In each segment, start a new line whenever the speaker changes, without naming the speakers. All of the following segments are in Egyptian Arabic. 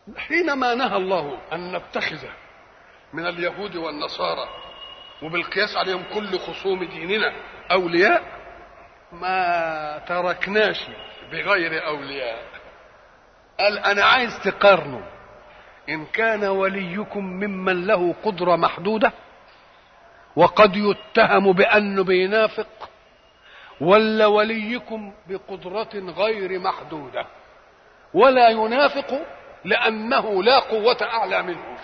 حينما نهى الله ان نتخذ من اليهود والنصارى وبالقياس عليهم كل خصوم ديننا اولياء ما تركناش بغير اولياء قال انا عايز تقارنوا ان كان وليكم ممن له قدره محدوده وقد يتهم بانه بينافق ولا وليكم بقدره غير محدوده ولا ينافق لانه لا قوه اعلى منه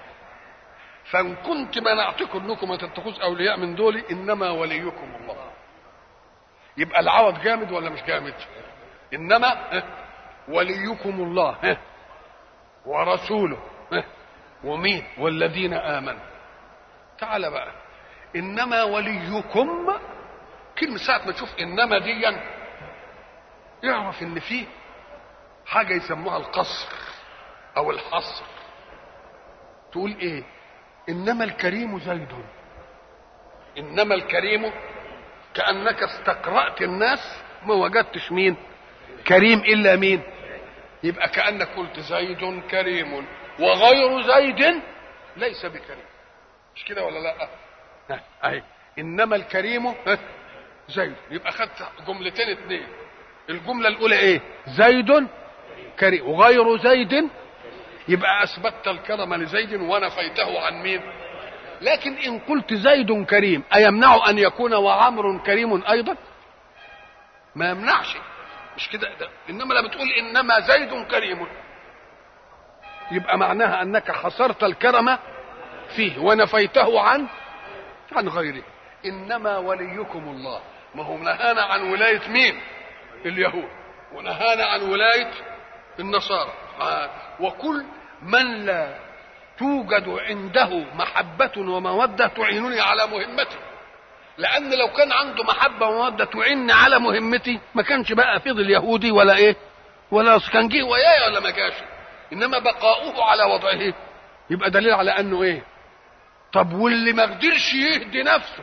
فان كنت منعتكم انكم ما تتخذوا اولياء من دول انما وليكم الله يبقى العوض جامد ولا مش جامد انما وليكم الله ورسوله ومين والذين امنوا تعال بقى انما وليكم كلمه ساعه ما تشوف انما ديا يعرف ان فيه حاجه يسموها القصر او الحصر تقول ايه انما الكريم زيد انما الكريم كانك استقرات الناس ما وجدتش مين كريم الا مين يبقى كانك قلت زيد كريم وغير زيد ليس بكريم مش كده ولا لا اهي انما الكريم زيد يبقى خدت جملتين اتنين الجمله الاولى ايه زيد كريم وغير زيد يبقى اثبتت الكرم لزيد ونفيته عن مين لكن ان قلت زيد كريم ايمنع ان يكون وعمر كريم ايضا ما يمنعش مش كده ده. انما لما تقول انما زيد كريم يبقى معناها انك حصرت الكرم فيه ونفيته عن عن غيره انما وليكم الله ما هو نهانا عن ولايه مين اليهود ونهانا عن ولايه النصارى وكل من لا توجد عنده محبة ومودة تعينني على مهمتي لأن لو كان عنده محبة ومودة تعينني على مهمتي ما كانش بقى فضل يهودي ولا إيه ولا كان جه وياي ولا ما جاش إنما بقاؤه على وضعه يبقى دليل على أنه إيه طب واللي ما قدرش يهدي نفسه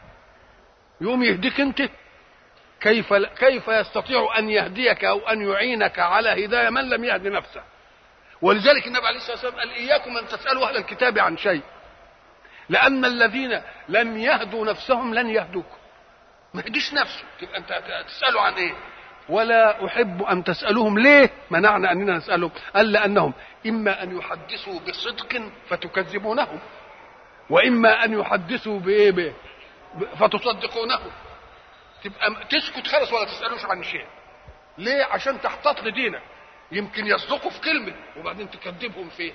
يقوم يهديك أنت كيف كيف يستطيع أن يهديك أو أن يعينك على هداية من لم يهدي نفسه ولذلك النبي عليه الصلاه والسلام قال اياكم ان تسالوا اهل الكتاب عن شيء لان الذين لم يهدوا نفسهم لن يهدوكم ما يهديش نفسه تبقى انت تسالوا عن ايه ولا احب ان تسالوهم ليه منعنا اننا نسالهم قال لانهم اما ان يحدثوا بصدق فتكذبونهم واما ان يحدثوا بايه بيه فتصدقونه تبقى تسكت خالص ولا تسالوش عن شيء ليه عشان تحتاط لدينك يمكن يصدقوا في كلمة وبعدين تكذبهم فيه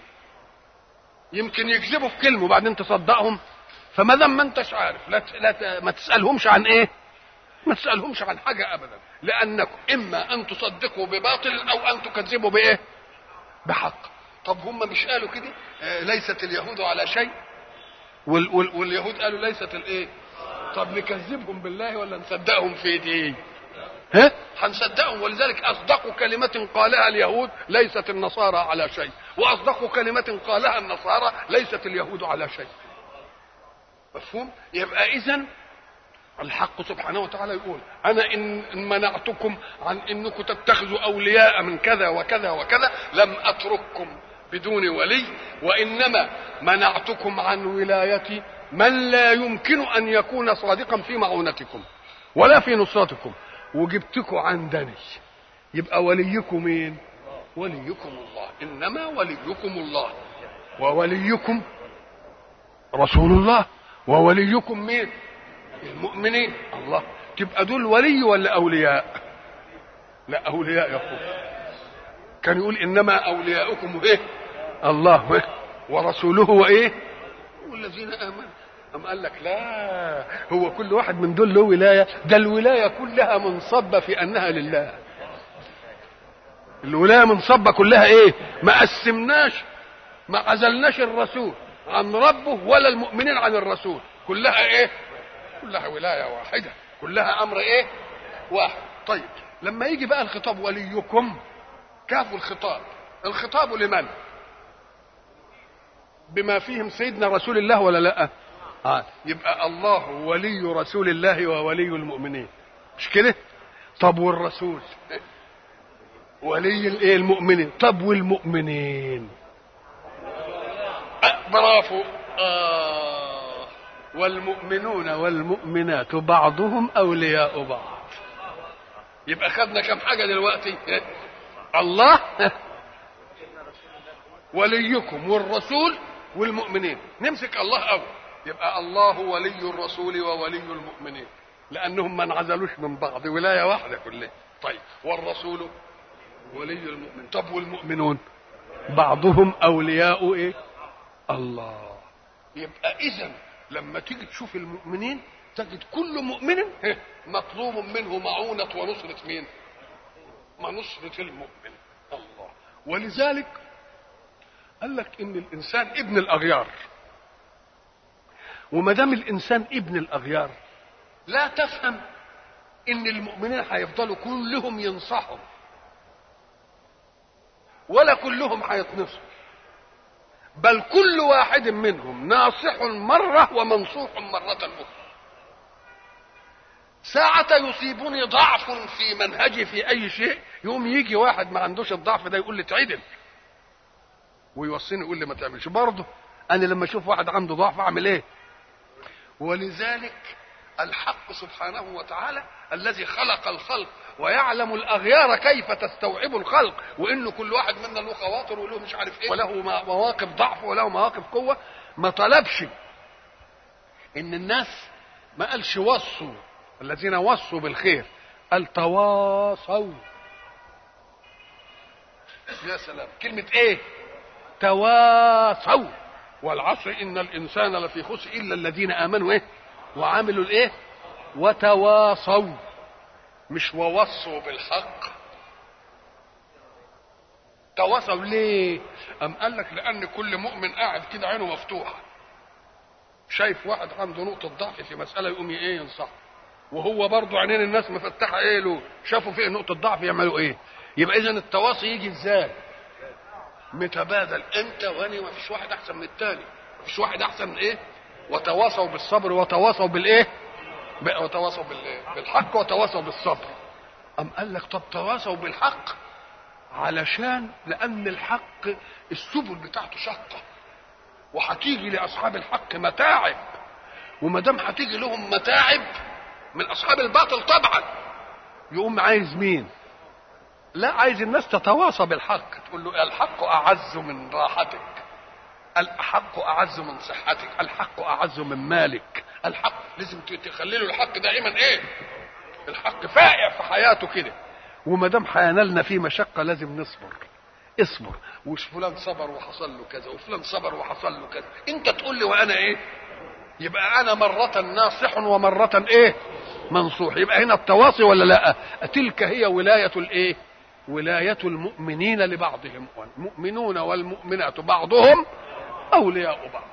يمكن يكذبوا في كلمة وبعدين تصدقهم فما دام ما انتش عارف لا, لا ما تسألهمش عن ايه ما تسألهمش عن حاجة أبدا لأنكم إما أن تصدقوا بباطل أو أن تكذبوا بإيه بحق طب هم مش قالوا كده آه ليست اليهود على شيء وال وال واليهود قالوا ليست الايه طب نكذبهم بالله ولا نصدقهم في دي ها هنصدقهم ولذلك اصدق كلمه قالها اليهود ليست النصارى على شيء واصدق كلمه قالها النصارى ليست اليهود على شيء مفهوم يبقى اذا الحق سبحانه وتعالى يقول انا ان منعتكم عن انكم تتخذوا اولياء من كذا وكذا وكذا لم اترككم بدون ولي وانما منعتكم عن ولايه من لا يمكن ان يكون صادقا في معونتكم ولا في نصرتكم وجبتكم عندني يبقى وليكم مين وليكم الله انما وليكم الله ووليكم رسول الله ووليكم مين المؤمنين الله تبقى دول ولي ولا اولياء لا اولياء يقول كان يقول انما اولياؤكم ايه الله إيه؟ ورسوله وايه والذين امنوا أم قال لك لا هو كل واحد من دول له ولاية ده الولاية كلها منصبة في أنها لله الولاية منصبة كلها إيه ما قسمناش ما عزلناش الرسول عن ربه ولا المؤمنين عن الرسول كلها إيه كلها ولاية واحدة كلها أمر إيه واحد طيب لما يجي بقى الخطاب وليكم كاف الخطاب الخطاب لمن بما فيهم سيدنا رسول الله ولا لا آه. يبقى الله ولي رسول الله وولي المؤمنين مش كده طب والرسول ولي الايه المؤمنين طب والمؤمنين آه برافو آه والمؤمنون والمؤمنات بعضهم اولياء بعض يبقى خدنا كم حاجه دلوقتي الله وليكم والرسول والمؤمنين نمسك الله أول يبقى الله ولي الرسول وولي المؤمنين لأنهم ما انعزلوش من بعض ولاية واحدة كلها طيب والرسول ولي المؤمن طب والمؤمنون بعضهم أولياء إيه الله يبقى إذا لما تيجي تشوف المؤمنين تجد كل مؤمن مطلوب منه معونة ونصرة مين؟ ما نصرة المؤمن الله ولذلك قال لك ان الانسان ابن الاغيار وما دام الانسان ابن الاغيار لا تفهم ان المؤمنين هيفضلوا كلهم ينصحوا ولا كلهم هيتنصحوا بل كل واحد منهم ناصح مرة ومنصوح مرة أخرى ساعة يصيبني ضعف في منهجي في أي شيء يقوم يجي واحد ما عندوش الضعف ده يقول لي تعدل ويوصيني يقول لي ما تعملش برضه انا لما اشوف واحد عنده ضعف اعمل ايه ولذلك الحق سبحانه وتعالى الذي خلق الخلق ويعلم الاغيار كيف تستوعب الخلق وانه كل واحد منا له خواطر وله مش عارف ايه وله مواقف ضعف وله مواقف قوه ما طلبش ان الناس ما قالش وصوا الذين وصوا بالخير قال تواصوا يا سلام كلمه ايه تواصوا والعصر ان الانسان لفي خسر الا الذين امنوا ايه وعملوا الايه وتواصوا مش ووصوا بالحق تواصوا ليه ام قال لك لان كل مؤمن قاعد كده عينه مفتوحه شايف واحد عنده نقطه ضعف في مساله يقوم ايه ينصح وهو برضه عينين الناس مفتحه ايه له شافوا فيه نقطه ضعف يعملوا ايه يبقى اذا التواصي يجي ازاي متبادل انت وانا ما فيش واحد احسن من الثاني ما فيش واحد احسن من ايه وتواصوا بالصبر وتواصوا بالايه وتواصوا بالحق وتواصوا بالصبر ام قال لك طب تواصوا بالحق علشان لان الحق السبل بتاعته شقه وهتيجي لاصحاب الحق متاعب وما دام هتيجي لهم متاعب من اصحاب الباطل طبعا يقوم عايز مين لا عايز الناس تتواصى بالحق تقول له الحق اعز من راحتك الحق اعز من صحتك الحق اعز من مالك الحق لازم تخلي له الحق دائما ايه الحق فائع في حياته كده وما دام هينالنا فيه مشقه لازم نصبر اصبر وش فلان صبر وحصل له كذا وفلان صبر وحصل له كذا انت تقول لي وانا ايه يبقى انا مره ناصح ومره ايه منصوح يبقى هنا التواصي ولا لا تلك هي ولايه الايه ولاية المؤمنين لبعضهم والمؤمنون والمؤمنات بعضهم أولياء بعض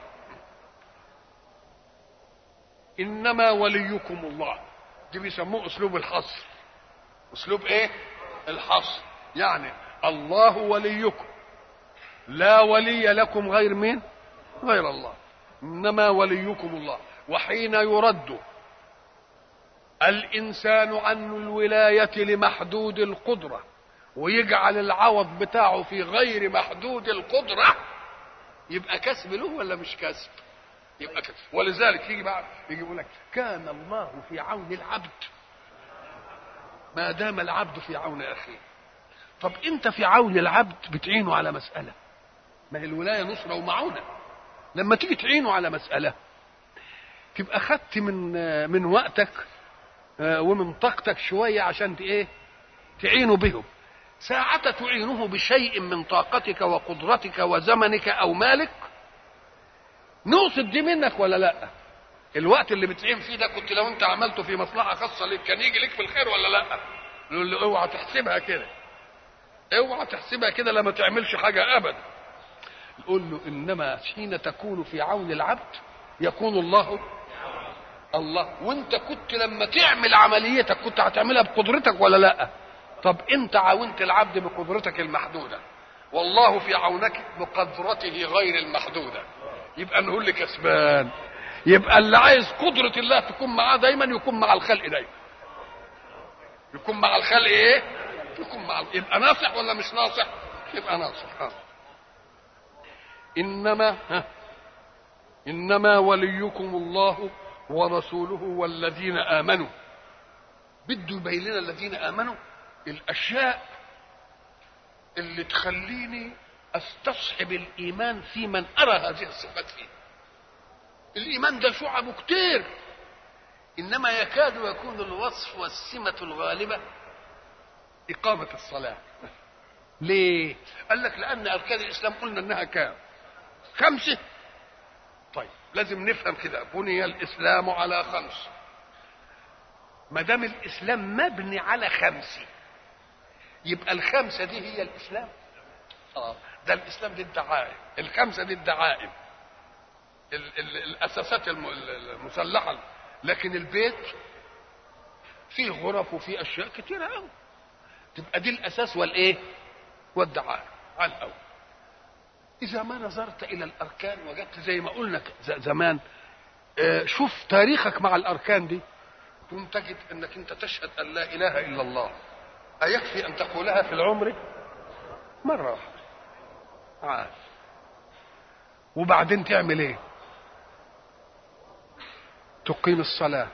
إنما وليكم الله دي بيسموه أسلوب الحصر أسلوب إيه؟ الحصر يعني الله وليكم لا ولي لكم غير مين؟ غير الله إنما وليكم الله وحين يرد الإنسان عن الولاية لمحدود القدرة ويجعل العوض بتاعه في غير محدود القدرة يبقى كسب له ولا مش كسب يبقى كسب ولذلك يجي بعد يجي يقول لك كان الله في عون العبد ما دام العبد في عون اخيه طب انت في عون العبد بتعينه على مسألة ما هي الولاية نصرة ومعونة لما تيجي تعينه على مسألة تبقى خدت من من وقتك ومن طاقتك شوية عشان ايه تعينه بهم ساعة تعينه بشيء من طاقتك وقدرتك وزمنك أو مالك نقصد دي منك ولا لا الوقت اللي بتعين فيه ده كنت لو انت عملته في مصلحة خاصة ليك كان يجي لك في الخير ولا لا يقول له اوعى تحسبها كده اوعى تحسبها كده لما تعملش حاجة أبدا يقول له إنما حين تكون في عون العبد يكون الله الله وانت كنت لما تعمل عمليتك كنت هتعملها بقدرتك ولا لا طب انت عاونت العبد بقدرتك المحدوده والله في عونك بقدرته غير المحدوده يبقى نقول لك كسبان يبقى اللي عايز قدرة الله تكون معاه دايما يكون مع الخلق دايما يكون مع الخلق ايه يكون مع يبقى ناصح ولا مش ناصح يبقى ناصح آه. انما ها انما وليكم الله ورسوله والذين امنوا بده يبين لنا الذين امنوا الاشياء اللي تخليني استصحب الايمان في من ارى هذه الصفات فيه الايمان ده شعبه كتير انما يكاد يكون الوصف والسمه الغالبه اقامه الصلاه ليه قال لك لان اركان الاسلام قلنا انها كام خمسه طيب لازم نفهم كده بني الاسلام على خمس ما دام الاسلام مبني على خمسه يبقى الخمسه دي هي الاسلام اه ده الاسلام دي الدعائم الخمسه دي الدعائم ال ال الاساسات الم- المسلحه لكن البيت فيه غرف وفيه اشياء كتيره قوي تبقى دي الاساس والايه والدعائم على الاول اذا ما نظرت الى الاركان وجدت زي ما قلنا ز- زمان آه، شوف تاريخك مع الاركان دي ثم تجد انك انت تشهد ان لا اله الا الله ايكفي ان تقولها في العمر مره واحده عاد وبعدين تعمل ايه تقيم الصلاه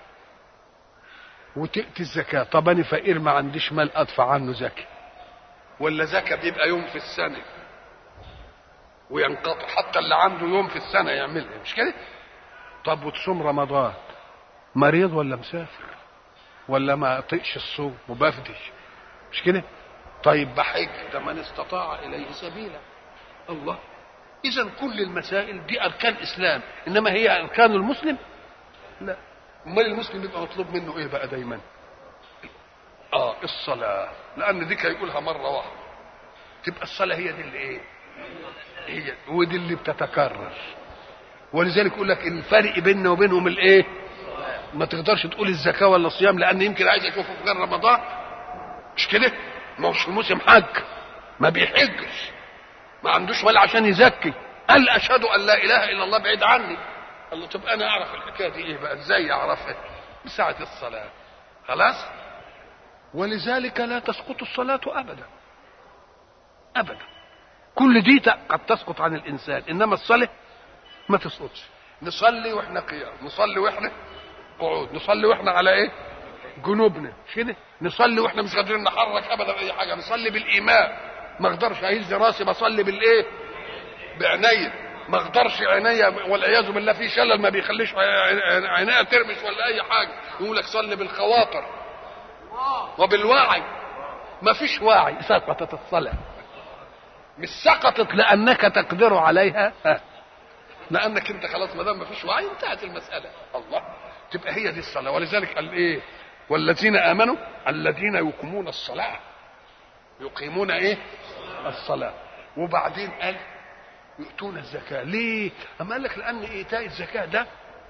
وتأتي الزكاة طب أنا فقير ما عنديش مال أدفع عنه زكاة ولا زكاة بيبقى يوم في السنة وينقطع حتى اللي عنده يوم في السنة يعملها مش كده طب وتصوم رمضان مريض ولا مسافر ولا ما طقش الصوم وبفدش مش كده طيب بحج ده من استطاع إليه سبيلا الله إذا كل المسائل دي أركان إسلام إنما هي أركان المسلم لا امال المسلم يبقى مطلوب منه ايه بقى دايما اه الصلاه لان دي هيقولها مره واحده تبقى الصلاه هي دي اللي ايه هي ودي اللي بتتكرر ولذلك يقول لك الفرق بيننا وبينهم الايه ما تقدرش تقول الزكاه ولا الصيام لان يمكن عايز اشوفه في غير رمضان مش كده ما هوش في موسم حج ما بيحجش ما عندوش ولا عشان يزكي قال اشهد ان لا اله الا الله بعيد عني قال له طب انا اعرف الحكايه دي ايه بقى ازاي اعرفها بساعه الصلاه خلاص ولذلك لا تسقط الصلاه ابدا ابدا كل دي ت- قد تسقط عن الانسان انما الصلاه ما تسقطش نصلي واحنا قيام نصلي واحنا قعود نصلي واحنا على ايه جنوبنا مش كده نصلي واحنا مش قادرين نحرك ابدا اي حاجه نصلي بالايمان ما اقدرش اهز راسي بصلي بالايه بعينيا ما اقدرش عينيا والعياذ بالله في شلل ما بيخليش عي- عينيا ترمش ولا اي حاجه يقول لك صلي بالخواطر وبالوعي ما فيش وعي سقطت الصلاه مش سقطت لانك تقدر عليها ها. لانك انت خلاص ما دام ما فيش وعي انتهت المساله الله تبقى هي دي الصلاه ولذلك قال ايه والذين امنوا الذين يقيمون الصلاه يقيمون ايه الصلاه وبعدين قال يؤتون الزكاه ليه اما قال لك لان ايتاء الزكاه ده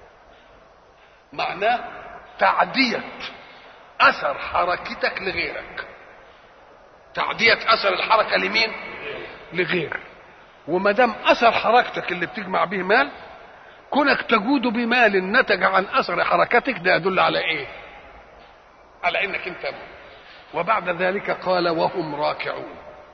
معناه تعديه اثر حركتك لغيرك تعديه اثر الحركه لمين لغيرك وما دام اثر حركتك اللي بتجمع به مال كونك تجود بمال نتج عن اثر حركتك ده يدل على ايه على انك انت وبعد ذلك قال وهم راكعون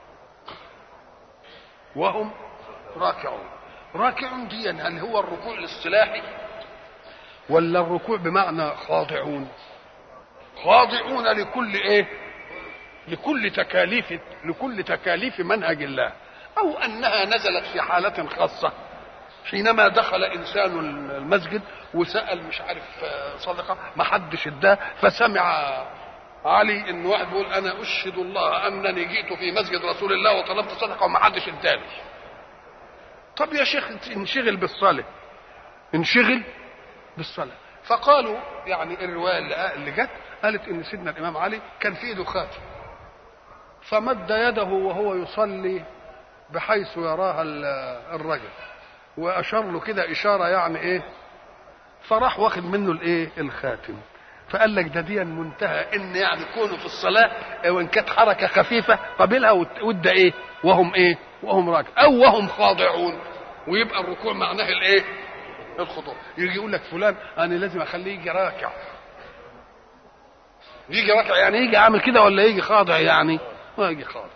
وهم راكعون راكعون دي هل هو الركوع الاصطلاحي ولا الركوع بمعنى خاضعون خاضعون لكل ايه لكل تكاليف لكل تكاليف منهج الله او انها نزلت في حاله خاصه حينما دخل انسان المسجد وسال مش عارف صدقه ما حدش اداه فسمع علي ان واحد بيقول انا اشهد الله انني جئت في مسجد رسول الله وطلبت صدقه وما حدش اداني طب يا شيخ انشغل بالصلاه انشغل بالصلاه فقالوا يعني الروايه اللي اللي جت قالت ان سيدنا الامام علي كان في ايده خاتم فمد يده وهو يصلي بحيث يراها الرجل واشار له كده اشاره يعني ايه فراح واخد منه الايه الخاتم فقال لك ده دي منتهى ان يعني كونه في الصلاه وان كانت حركه خفيفه قبلها وده ايه وهم ايه وهم راكع او وهم خاضعون ويبقى الركوع معناه الايه الخضوع يجي يقول لك فلان انا لازم اخليه يجي راكع يجي راكع يعني يجي عامل كده ولا يجي خاضع يعني واجي خالص